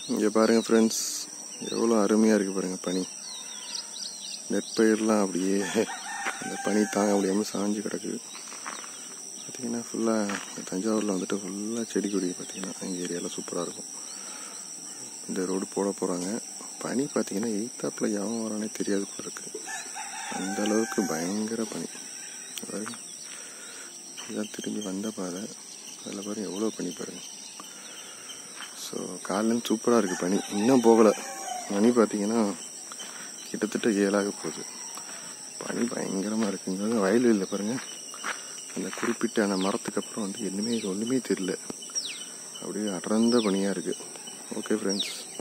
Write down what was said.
இங்கே பாருங்கள் ஃப்ரெண்ட்ஸ் எவ்வளோ அருமையாக இருக்குது பாருங்கள் பனி நெற்பயிர்லாம் அப்படியே அந்த பனி தாங்க முடியாமல் சாஞ்சு கிடக்குது பார்த்தீங்கன்னா ஃபுல்லாக தஞ்சாவூரில் வந்துட்டு ஃபுல்லாக செடி கொடி பார்த்தீங்கன்னா எங்கள் ஏரியாவில் சூப்பராக இருக்கும் இந்த ரோடு போட போகிறாங்க பனி பார்த்தீங்கன்னா எய்த்தாப்பில் யாவும் வரானே தெரியாது போல இருக்கு அந்த அளவுக்கு பயங்கர பனி பாருங்க இதுதான் திரும்பி வந்த பாதை அதில் பாருங்க எவ்வளோ பனி பாருங்க ஸோ காலையிலேருந்து சூப்பராக இருக்குது பனி இன்னும் போகலை மணி பார்த்தீங்கன்னா கிட்டத்தட்ட ஏழாக போகுது பனி பயங்கரமாக இருக்குங்க வயல்வெளியில் பாருங்கள் அந்த குறிப்பிட்ட அந்த மரத்துக்கு அப்புறம் வந்து என்னமே ஒன்றுமே தெரியல அப்படியே அடர்ந்த பனியாக இருக்குது ஓகே ஃப்ரெண்ட்ஸ்